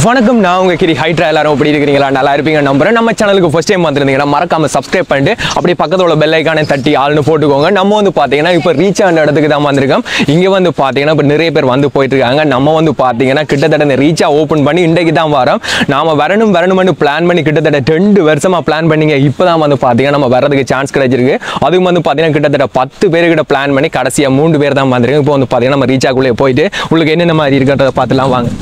வணக்கம் நான் உங்க கிரி ஹைட்ரா எல்லாரும் எப்படி இருக்கிறீங்களா நல்லா இருப்பீங்க நம்புறேன் நம்ம சேனலுக்கு ஃபர்ஸ்ட் டைம் வந்திருந்தீங்கன்னா மறக்காம சப்ஸ்கிரைப் பண்ணிட்டு அப்படியே பக்கத்துல உள்ள பெல் ஐக்கானை தட்டி ஆள்னு போட்டுக்கோங்க நம்ம வந்து பாத்தீங்கன்னா இப்போ ரீச் ஆன இடத்துக்கு தான் வந்திருக்கோம் இங்க வந்து பாத்தீங்கன்னா இப்போ நிறைய பேர் வந்து போயிட்டு இருக்காங்க நம்ம வந்து பாத்தீங்கன்னா கிட்டத்தட்ட இந்த ரீச்சா ஓப்பன் பண்ணி இன்றைக்கு தான் வரோம் நாம வரணும் வரணும்னு பிளான் பண்ணி கிட்டத்தட்ட ரெண்டு வருஷமா பிளான் பண்ணீங்க இப்பதான் வந்து பாத்தீங்கன்னா நம்ம வர்றதுக்கு சான்ஸ் கிடைச்சிருக்கு அதுவும் வந்து பாத்தீங்கன்னா கிட்டத்தட்ட பத்து பேருக்கிட்ட பிளான் பண்ணி கடைசியா மூணு பேர் தான் வந்திருக்கோம் இப்போ வந்து பாத்தீங்கன்னா நம்ம ரீச்சாக்குள்ளே போயிட்டு உங்களுக்கு என்னென்ன மாதிரி இருக்குன்றதை பார்த்துலாம் வாங்க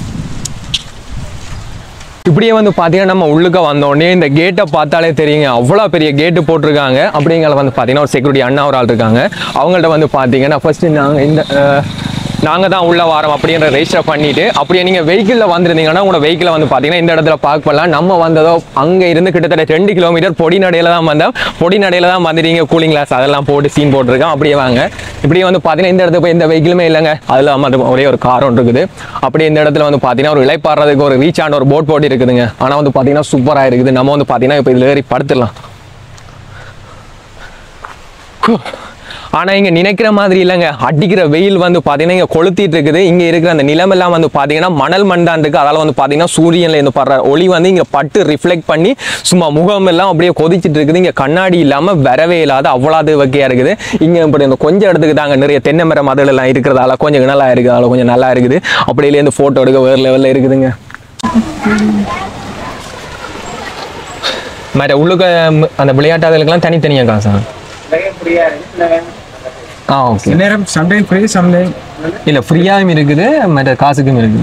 இப்படியே வந்து பார்த்தீங்கன்னா நம்ம உள்ளுக்க வந்தோடனே இந்த கேட்டை பார்த்தாலே தெரியுங்க அவ்வளோ பெரிய கேட்டு போட்டிருக்காங்க அப்படிங்கிற வந்து பார்த்தீங்கன்னா ஒரு செக்யூரிட்டி அண்ணா ஒரு ஆள் இருக்காங்க அவங்கள்ட்ட வந்து பார்த்தீங்கன்னா ஃபர்ஸ்ட் நாங்கள் இந்த நாங்கள் தான் உள்ள வாரோம் அப்படின்ற ரெஜிஸ்டர் பண்ணிட்டு அப்படியே நீங்கள் வெஹிக்கிளில் வந்திருந்தீங்கன்னா உங்களோட வெஹிக்கிளை வந்து பார்த்தீங்கன்னா இந்த இடத்துல பார்க் பண்ணலாம் நம்ம வந்ததோ அங்கே இருந்து கிட்டத்தட்ட ரெண்டு கிலோமீட்டர் பொடி நடையில தான் வந்தோம் பொடி நடையில தான் வந்துட்டீங்க கூலிங் கிளாஸ் அதெல்லாம் போட்டு சீன் போட்டிருக்கோம் அப்படியே வாங்க இப்படியே வந்து பார்த்தீங்கன்னா இந்த இடத்துல போய் எந்த வெஹிக்கிளுமே இல்லைங்க அதில் வந்து ஒரே ஒரு கார் ஒன்று இருக்குது அப்படியே இந்த இடத்துல வந்து பார்த்தீங்கன்னா ஒரு இலைப்பாடுறதுக்கு ஒரு ரீச் ஆன ஒரு போட் போட்டு இருக்குதுங்க ஆனால் வந்து பார்த்தீங்கன்னா சூப்பராக இருக்குது நம்ம வந்து பார்த்தீங்கன்னா இப்போ இதில் ஏறி படுத்துடலாம் ஆனால் இங்கே நினைக்கிற மாதிரி இல்லைங்க அடிக்கிற வெயில் வந்து பார்த்தீங்கன்னா இங்கே கொளுத்திட்டு இருக்குது இங்கே இருக்கிற அந்த நிலமெல்லாம் வந்து பார்த்தீங்கன்னா மணல் மண்டான் இருக்குது அதால் வந்து பார்த்தீங்கன்னா சூரியனில் இருந்து படுற ஒளி வந்து இங்கே பட்டு ரிஃப்ளெக்ட் பண்ணி சும்மா முகம் எல்லாம் அப்படியே கொதிச்சிட்டு இருக்குது இங்கே கண்ணாடி இல்லாமல் வரவே இல்லாத அவ்வளோது வகையாக இருக்குது இங்கே இப்படி இந்த கொஞ்சம் இடத்துக்கு தாங்க நிறைய தென்னை மரம் மதல் எல்லாம் இருக்கிறதால கொஞ்சம் நல்லா இருக்குது அதில் கொஞ்சம் நல்லா இருக்குது அப்படியிலேருந்து ஃபோட்டோ எடுக்க வேறு லெவலில் இருக்குதுங்க மற்ற உள்ளுக்க ம், அந்த விளையாட்டாளர்களுக்கெல்லாம் தனித்தனியாக காசா ஆ ஓகே நேரம் சம்டைம் ஃப்ரீ சம்டைம் இல்ல ஃப்ரீயாகவும் இருக்குது மற்ற காசுக்கும் இருக்குது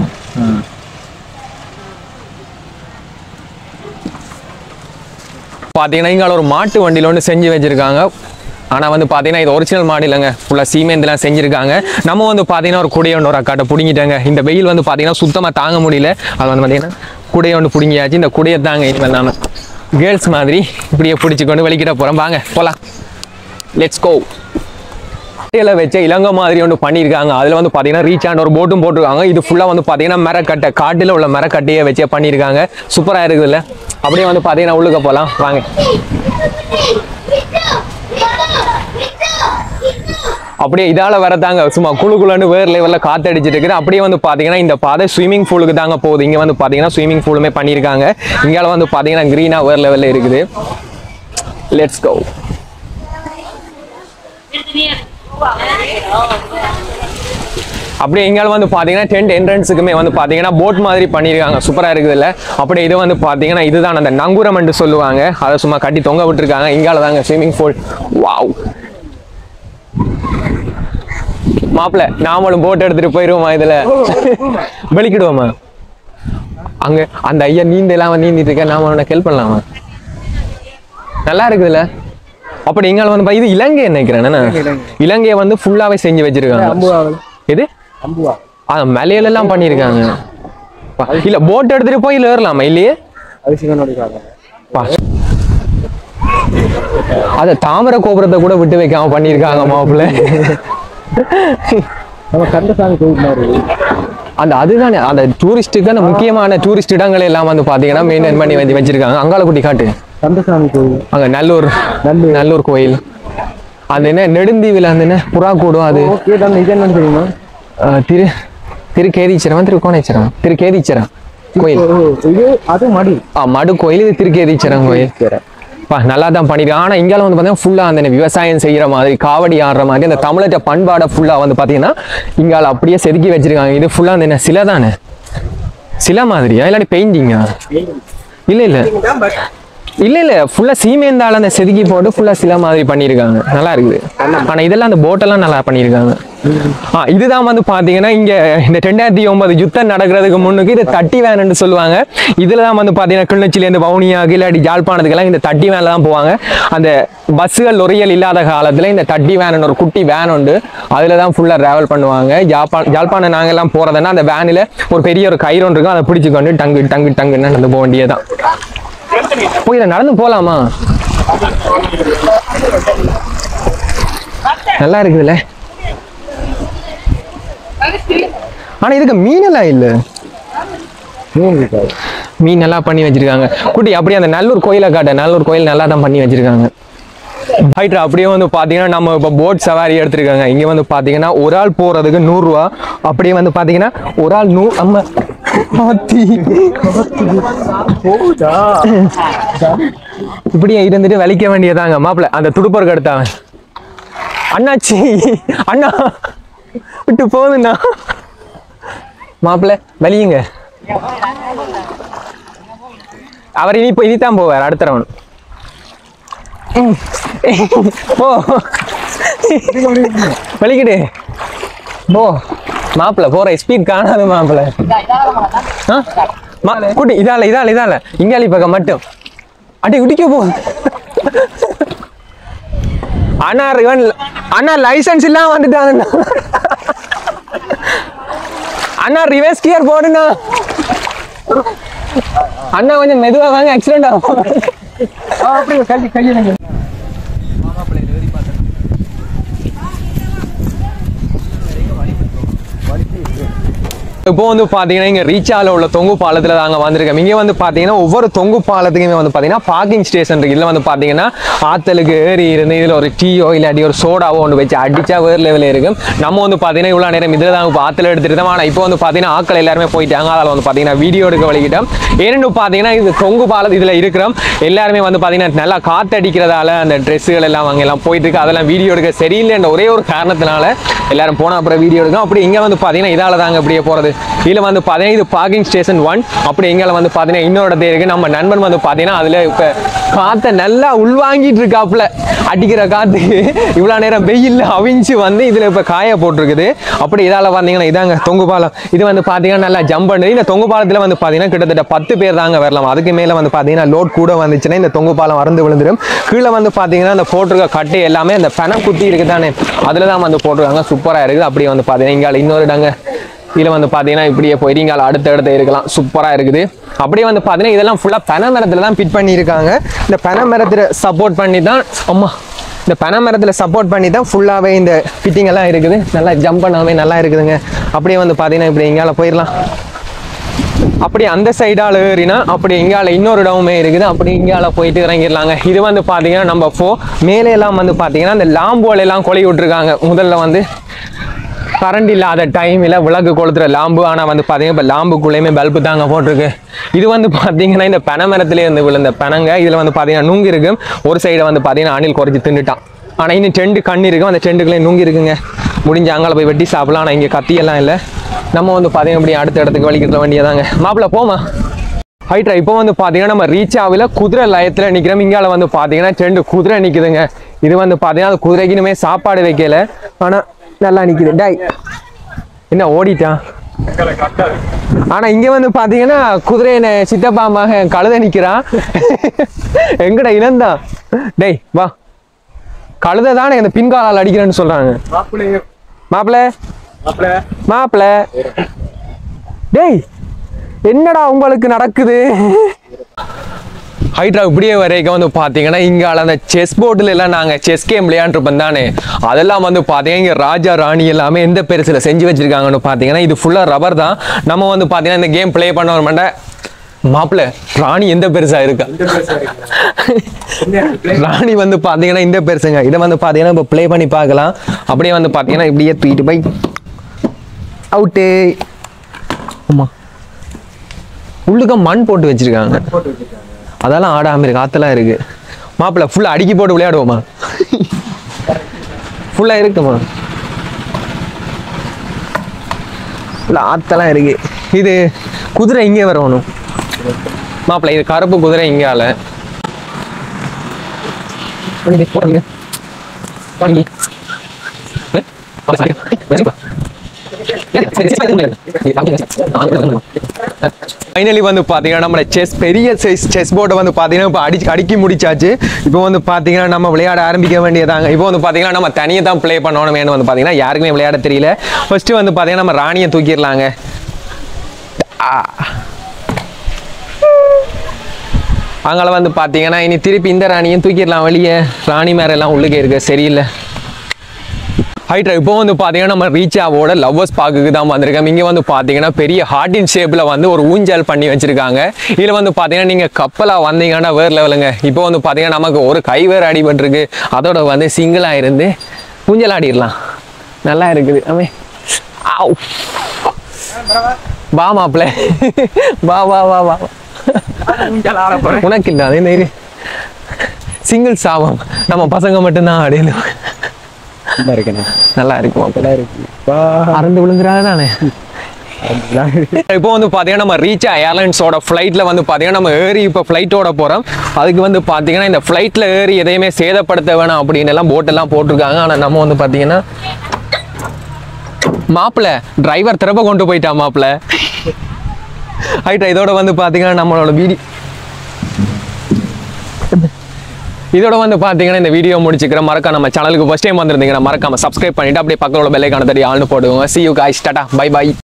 பார்த்தீங்கன்னா இங்கே ஒரு மாட்டு வண்டியில் ஒன்று செஞ்சு வச்சிருக்காங்க ஆனால் வந்து பார்த்தீங்கன்னா இது ஒரிஜினல் மாடு இல்லைங்க ஃபுல்லாக சீமேந்தெலாம் செஞ்சுருக்காங்க நம்ம வந்து பார்த்தீங்கன்னா ஒரு குடையை ஒன்று ஒரு அக்காட்டை பிடிங்கிட்டாங்க இந்த வெயில் வந்து பார்த்தீங்கன்னா சுத்தமாக தாங்க முடியல அது வந்து பார்த்தீங்கன்னா குடையை ஒன்று பிடுங்கியாச்சு இந்த குடையை தாங்க இனிமேல் நான் கேர்ள்ஸ் மாதிரி இப்படியே பிடிச்சிக்கொண்டு வெளிக்கிட்ட போகிறோம் வாங்க போகலாம் லெட்ஸ் கோ கட்டையில வச்ச இலங்கை மாதிரி ஒன்று பண்ணியிருக்காங்க அதில் வந்து பார்த்தீங்கன்னா ரீச் ஆன ஒரு போட்டும் போட்டிருக்காங்க இது ஃபுல்லாக வந்து பார்த்தீங்கன்னா மரக்கட்டை காட்டில் உள்ள மரக்கட்டையை வச்சே பண்ணியிருக்காங்க சூப்பராக இருக்குதுல்ல அப்படியே வந்து பார்த்தீங்கன்னா உள்ளுக்க போகலாம் வாங்க அப்படியே இதால வரதாங்க சும்மா குளு குளுன்னு வேறு லெவலில் காத்து அடிச்சிட்டு இருக்குது அப்படியே வந்து பார்த்தீங்கன்னா இந்த பாதை ஸ்விம்மிங் பூலுக்கு தாங்க போகுது இங்கே வந்து பார்த்தீங்கன்னா ஸ்விம்மிங் பூலுமே பண்ணியிருக்காங்க இங்கால வந்து பார்த்தீங்கன்னா க்ரீனாக வேறு லெவலில் இருக்குது லெட்ஸ் கோ அப்படியே எங்கால வந்து பார்த்தீங்கன்னா டென்ட் என்ட்ரன்ஸுக்குமே வந்து பார்த்தீங்கன்னா போட் மாதிரி பண்ணியிருக்காங்க சூப்பராக இருக்குதுல்ல அப்படியே இது வந்து பார்த்தீங்கன்னா இதுதான் அந்த நங்குரம்னு சொல்லுவாங்க அதை சும்மா கட்டி தொங்க விட்டுருக்காங்க இங்கால தாங்க ஸ்விம்மிங் பூல் வாவ் மாப்பிள்ள நாமளும் போட் எடுத்துட்டு போயிருவோமா இதுல வெளிக்கிடுவோமா அங்க அந்த ஐயா நீந்தெல்லாம் அவன் நீந்திட்டு இருக்க நாம அவனை ஹெல்ப் பண்ணலாமா நல்லா இருக்குதுல்ல அப்படி இங்கால வந்து பா- இது இலங்கை நினைக்கிறேன் இலங்கையை வந்து ஃபுல்லாவே செஞ்சு வச்சிருக்காங்க எது அம்புவா ஆ மலையில எல்லாம் பண்ணியிருக்காங்க பா, இல்ல போட் எடுத்துட்டு போய் இதுல ஏறலாமா இல்லையே அரிசிகனோட காலம் பா. அத தாமரை கோபுரத்தை கூட விட்டு வைக்காம பண்ணியிருக்காங்க மாப்பிள்ள நம்ம கந்தசாமி கோவில் மாதிரி அந்த அதுதானே அந்த டூரிஸ்ட்டுக்கான முக்கியமான டூரிஸ்ட் இடங்கள் எல்லாம் வந்து பாத்தீங்கன்னா மெயின்டைன் பண்ணி வச்சு வச்சிருக்காங்க அங்காளக்குட்டி காட்டு கந்தசாமி கோவில் அங்க நல்லூர் நல்லூர். நல்லூர் கோயில் அந்த என்ன நெடுந்தீவில் அந்த என்ன புறா கூடும் அது ஓகே தான் இது என்னன்னு தெரியுமா அஹ், திரு திரு கேதீச்சரம் திரு கோணேச்சரம் திரு கேதீச்சரம் கோயில் ஓ, இது அது மடி ஆ மடு கோயில் இது திருக்கேதீச்சரம் கோயில் பா நல்லா தான் பண்ணிருக்காங்க ஆனால் இங்கால வந்து பார்த்தீங்கன்னா ஃபுல்லாக அந்த விவசாயம் செய்கிற மாதிரி காவடி ஆடுற மாதிரி அந்த தமிழக பண்பாடை ஃபுல்லாக வந்து பார்த்தீங்கன்னா இங்கால அப்படியே செதுக்கி வச்சிருக்காங்க இது ஃபுல்லாக அந்த என்ன சிலை தானே சிலை மாதிரியா இல்லாட்டி பெயிண்டிங்கா இல்லை இல்லை இல்லை இல்லை ஃபுல்லாக சீமேந்தால அந்த செதுக்கி போட்டு ஃபுல்லாக சிலை மாதிரி பண்ணியிருக்காங்க நல்லா இருக்குது ஆனால் இதெல்லாம் அந்த போட்டெல்லாம் நல்லா பண்ணியிருக்காங்க ஆ இதுதான் வந்து பார்த்தீங்கன்னா இங்கே இந்த ரெண்டாயிரத்தி ஒன்பது யுத்தம் நடக்கிறதுக்கு முன்னுக்கு இது தட்டி வேனுன்னு சொல்லுவாங்க இதில் தான் வந்து பார்த்தீங்கன்னா கிளிநொச்சிலேருந்து வவுனியாக்கு இல்லாட்டி ஜாழ்ப்பாணத்துக்கெல்லாம் இந்த தட்டி வேனில் தான் போவாங்க அந்த பஸ்ஸுகள் லொரியல் இல்லாத காலத்தில் இந்த தட்டி வேன் ஒரு குட்டி வேன் உண்டு அதில் தான் ஃபுல்லாக ட்ராவல் பண்ணுவாங்க ஜாப்பா ஜாழ்ப்பாணம் நாங்கெல்லாம் போகிறதுனா அந்த வேனில் ஒரு பெரிய ஒரு கயிறு ஒன்று இருக்கும் அதை பிடிச்சிக்கொண்டு டங்கு டங்கு டங்குன்னு நடந்து போக வேண்டியதுதான் போய் இதை நடந்து போகலாமா நல்லா இருக்குதுல்ல ஆனா இதுக்கு மீனெல்லாம் இல்ல மீன் இருக்காது மீன் நல்லா பண்ணி வச்சிருக்காங்க குட்டி அப்படியே அந்த நல்லூர் கோயிலை காட்ட நல்லூர் கோயில் நல்லா தான் பண்ணி வச்சிருக்காங்க ஹைட்ரா அப்படியே வந்து பார்த்தீங்கன்னா நம்ம இப்போ போட் சவாரி எடுத்திருக்காங்க இங்கே வந்து பார்த்தீங்கன்னா ஒரு ஆள் போகிறதுக்கு நூறுரூவா அப்படியே வந்து பார்த்தீங்கன்னா ஒரு ஆள் நூ நம்ம ஆத்தி. போகுதா இப்படியே இருந்துட்டு வலிக்க வேண்டியதாங்க மாப்பிள்ள அந்த துடுப்பருக்கு எடுத்தவன் அண்ணாச்சி அண்ணா விட்டு போகுதுண்ணா மாப்பிள்ள வலியுங்க அவர் இனி இப்போ இனித்தான் போவார் அடுத்த ரவுண்ட் போ வலிக்கிடு போ மாப்பிள்ள போற ஸ்பீட் காணாது மாப்பிள்ள ஆ? மா குட்டி இதால இதால இதால இங்காலி பக்கம் மட்டும் அடி குடிக்க போ அண்ணா இவன் அண்ணா லைசன்ஸ் இல்லாம வந்துட்டான் அண்ணா ரிவர்ஸ் கியர் போடுண்ணா அண்ணா கொஞ்சம் மெதுவா வாங்க ஆக்சிடென்ட் ஆகும் அப்படியே கல்வி கையை இப்போ வந்து பார்த்தீங்கன்னா இங்கே ரீச்சால உள்ள தொங்கு பாலத்தில் தாங்க வந்திருக்கோம் இங்கே வந்து பார்த்தீங்கன்னா ஒவ்வொரு தொங்கு பாலத்துக்குமே வந்து பார்த்தீங்கன்னா பார்க்கிங் ஸ்டேஷன் இருக்கு இதில் வந்து பார்த்தீங்கன்னா ஆத்தலுக்கு ஏறி இருந்து இதில் ஒரு டீயோ இல்லாட்டி ஒரு சோடாவோ ஒன்று வச்சு அடிச்சா வேறு லெவலில் இருக்கும் நம்ம வந்து பார்த்தீங்கன்னா இவ்வளோ நேரம் இதில் தான் இப்போ ஆற்றுல எடுத்துட்டு தான் ஆனால் இப்போ வந்து பார்த்தீங்கன்னா ஆட்கள் எல்லாருமே போயிட்டாங்க அதில் வந்து பார்த்தீங்கன்னா வீடியோ எடுக்க வழிகிட்டோம் ஏன்னு பார்த்தீங்கன்னா இது தொங்கு பாலம் இதில் இருக்கிறோம் எல்லாருமே வந்து பார்த்தீங்கன்னா நல்லா காத்தடிக்கிறதால அந்த ட்ரெஸ்ஸுகள் எல்லாம் அங்கே எல்லாம் போயிட்டு இருக்கு அதெல்லாம் வீடியோ எடுக்க சரியில்லைன்ற ஒரே ஒரு காரணத்தினால எல்லாரும் போன அப்புறம் வீடியோ எடுக்கும் அப்படி இங்கே வந்து பார்த்தீங்கன்னா இதால தாங்க அப்படியே போகிறது இதில் வந்து பார்த்தீங்கன்னா இது பார்க்கிங் ஸ்டேஷன் ஒன் அப்படி இங்கே வந்து பார்த்தீங்கன்னா இன்னொரு இடத்துல இருக்கு நம்ம நண்பன் வந்து பார்த்தீங்கன்னா அதில் இப்போ காற்றை நல்லா உள்வாங்கிட்டு இருக்காப்புல அடிக்கிற காற்று இவ்வளோ நேரம் வெயில்ல அவிஞ்சு வந்து இதில் இப்போ காய போட்டிருக்குது அப்படி இதால் பார்த்தீங்கன்னா இதாங்க தொங்கு பாலம் இது வந்து பார்த்தீங்கன்னா நல்லா ஜம்ப் பண்ணுது இந்த தொங்கு பாலத்தில் வந்து பார்த்தீங்கன்னா கிட்டத்தட்ட பத்து பேர் தாங்க வரலாம் அதுக்கு மேலே வந்து பார்த்தீங்கன்னா லோட் கூட வந்துச்சுன்னா இந்த தொங்கு பாலம் அறந்து விழுந்துடும் கீழே வந்து பார்த்தீங்கன்னா அந்த போட்டிருக்க கட்டு எல்லாமே அந்த பணம் குத்தி இருக்கு தானே அதில் தான் வந்து போட்டிருக்காங்க சூப்பராக இருக்குது அப்படியே வந்து பார்த்தீங்கன்னா இங்கே இன்னொரு இடங்க இதில் வந்து பார்த்தீங்கன்னா இப்படியே போயிட்டு இங்கே அடுத்த இடத்த இருக்கலாம் சூப்பராக இருக்குது அப்படியே வந்து பார்த்தீங்கன்னா இதெல்லாம் ஃபுல்லாக பனை மரத்தில் தான் ஃபிட் பண்ணியிருக்காங்க இந்த பனை மரத்தில் சப்போர்ட் பண்ணி தான் அம்மா இந்த பனை மரத்தில் சப்போர்ட் பண்ணி தான் ஃபுல்லாகவே இந்த ஃபிட்டிங் எல்லாம் இருக்குது நல்லா ஜம்ப் பண்ணாமே நல்லா இருக்குதுங்க அப்படியே வந்து பார்த்தீங்கன்னா இப்படி எங்கேயால போயிடலாம் அப்படி அந்த சைடால ஏறினா அப்படி இங்கால இன்னொரு இடமுமே இருக்குது அப்படி இங்கால போயிட்டு இறங்கிடலாங்க இது வந்து பார்த்தீங்கன்னா நம்ம ஃபோ மேலே எல்லாம் வந்து பார்த்தீங்கன்னா இந்த லாம்போல எல்லாம் கொலை விட்டுருக்காங்க முதல்ல வந்து கரண்ட் இல்லாத டைமில் விளக்கு கொளுத்துற லாம்பு ஆனால் வந்து பார்த்தீங்கன்னா இப்போ லாம்புக்குள்ளேயுமே பல்பு தாங்க போட்டிருக்கு இது வந்து பார்த்தீங்கன்னா இந்த பனை மரத்துலேயே இருந்து விழுந்த பனங்க இதில் வந்து பார்த்தீங்கன்னா நுங்கு இருக்கு ஒரு சைடை வந்து பார்த்தீங்கன்னா அணில் குறைச்சி தின்னுட்டான் ஆனால் இன்னும் டெண்டு கண் இருக்கும் அந்த டெண்டுக்குள்ளே நுங்கு இருக்குங்க முடிஞ்ச அங்கால போய் வெட்டி சாப்பிடலாம் ஆனால் இங்கே கத்தியெல்லாம் இல்லை நம்ம வந்து பார்த்தீங்கன்னா இப்படி அடுத்த இடத்துக்கு வலிக்கிற வேண்டியதாங்க மாப்பிள்ள போமா ஹைட்ரா இப்போ வந்து பார்த்தீங்கன்னா நம்ம ரீச் ஆகல குதிரை லயத்தில் நிற்கிறோம் இங்கால வந்து பார்த்தீங்கன்னா ரெண்டு குதிரை நிற்குதுங்க இது வந்து பார்த்தீங்கன்னா அந்த குதிரைக்கு இனிமே சாப்பாடு வைக்கல ஆனால் நல்லா நிற்குது டை என்ன ஓடிட்டான் ஆனா இங்க வந்து பாத்தீங்கன்னா குதிரை சித்தப்பா மகன் கழுத நிக்கிறான் எங்கடா இனந்தான் டேய் வா கழுதை தானே இந்த பின்காலால் அடிக்கிறேன்னு சொல்றாங்க மாப்பிள்ளைங்க மாப்பிள்ள மாப்பிள்ள மாப்பிள்ள டேய் என்னடா உங்களுக்கு நடக்குது ஹைட்ரா இப்படியே வரைக்கும் வந்து பார்த்தீங்கன்னா இங்கால அந்த செஸ் போர்டில் எல்லாம் நாங்கள் செஸ் கேம் விளையாண்டுருப்போம் தானே அதெல்லாம் வந்து பார்த்தீங்கன்னா இங்கே ராஜா ராணி எல்லாமே எந்த பெருசில் செஞ்சு வச்சிருக்காங்கன்னு பார்த்தீங்கன்னா இது ஃபுல்லாக ரப்பர் தான் நம்ம வந்து பார்த்தீங்கன்னா இந்த கேம் ப்ளே பண்ண வரமாட்டா மாப்பிள்ள ராணி எந்த பெருசா இருக்கா ராணி வந்து பார்த்தீங்கன்னா இந்த பெருசுங்க இதை வந்து பார்த்தீங்கன்னா இப்போ ப்ளே பண்ணி பார்க்கலாம் அப்படியே வந்து பார்த்தீங்கன்னா இப்படியே தூக்கிட்டு போய் அவுட்டு ஆமா உள்ளுக்க மண் போட்டு வச்சிருக்காங்க போட்டு வச்சிருக்காங்க அதெல்லாம் ஆடாம இருக்கு ஆத்தெல்லாம் இருக்கு மாப்பிள்ள ஃபுல்லா அடுக்கி போட்டு விளையாடுவோமா ஃபுல்லா இருக்குமா ஃபுல்லா ஆத்தெல்லாம் இருக்கு இது குதிரை இங்கே வரணும் மாப்பிள்ள இது கருப்பு குதிரை இங்கால போடுங்க வாங்கி ஃபைனலி வந்து பார்த்தீங்கன்னா நம்ம செஸ் பெரிய சைஸ் செஸ் போர்டை வந்து பார்த்தீங்கன்னா இப்போ அடிச்சு அடுக்கி முடிச்சாச்சு இப்போ வந்து பார்த்தீங்கன்னா நம்ம விளையாட ஆரம்பிக்க வேண்டியதாங்க இப்போ வந்து பார்த்தீங்கன்னா நம்ம தனியாக தான் ப்ளே பண்ணணுமேனு வந்து பார்த்தீங்கன்னா யாருக்குமே விளையாட தெரியல ஃபர்ஸ்ட் வந்து பார்த்தீங்கன்னா நம்ம ராணியை தூக்கிடலாங்க ஆ. அங்கே வந்து பார்த்தீங்கன்னா இனி திருப்பி இந்த ராணியும் தூக்கிடலாம் வெளியே ராணி மேல எல்லாம் உள்ளுக்கே இருக்கு சரியில்லை ஹைட்ரா இப்போ வந்து பார்த்தீங்கன்னா நம்ம ரீச்சாவோட லவ்வர்ஸ் பார்க்குக்கு தான் வந்திருக்கோம் இங்கே வந்து பார்த்தீங்கன்னா பெரிய ஹார்டின் ஷேப்பில் வந்து ஒரு ஊஞ்சல் பண்ணி வச்சிருக்காங்க இதில் வந்து பார்த்தீங்கன்னா நீங்கள் கப்பலாக வந்தீங்கன்னா வேறு லெவலுங்க இப்போ வந்து பார்த்தீங்கன்னா நமக்கு ஒரு கை வேறு அடிபட்டிருக்கு அதோட வந்து சிங்கிளாக இருந்து ஊஞ்சல் ஆடிடலாம் நல்லா இருக்குது அமே ஆவ் வா மாப்பிள்ள வா வா வா வா ஊஞ்சல் ஆட போறேன் உனக்கு இல்லை அதே நேரு சிங்கிள் சாபம் நம்ம பசங்க மட்டும்தான் அடையல நல்லா இருக்கேண்ணே நல்லா இருக்கும் நல்லா இருக்கு வா அறந்து விழுந்துறாங்க தானே இப்போ வந்து பார்த்தீங்கன்னா நம்ம ரீச் ஏர்லைன்ஸோட ஃப்ளைட்டில் வந்து பார்த்தீங்கன்னா நம்ம ஏறி இப்போ ஃப்ளைட்டோட போகிறோம் அதுக்கு வந்து பார்த்தீங்கன்னா இந்த ஃப்ளைட்டில் ஏறி எதையுமே சேதப்படுத்த வேணாம் அப்படின்னு எல்லாம் போட்டெல்லாம் போட்டிருக்காங்க ஆனால் நம்ம வந்து பார்த்தீங்கன்னா மாப்பிள்ள டிரைவர் திரும்ப கொண்டு போயிட்டா மாப்பிள்ள ஆயிட்டா இதோட வந்து பார்த்தீங்கன்னா நம்மளோட வீடியோ இதோட வந்து பார்த்தீங்கன்னா இந்த வீடியோ முடிச்சுக்கிற மறக்காம நம்ம சேனலுக்கு ஃபர்ஸ்ட் டைம் வந்திருந்தீங்கன்னா மறக்காம சப்ஸ்கிரைப் பண்ணிட்டு அப்படியே பக்கத்தோட பெல்லைக்கான தடி ஆள்னு போடுவோங்க see you guys tata bye by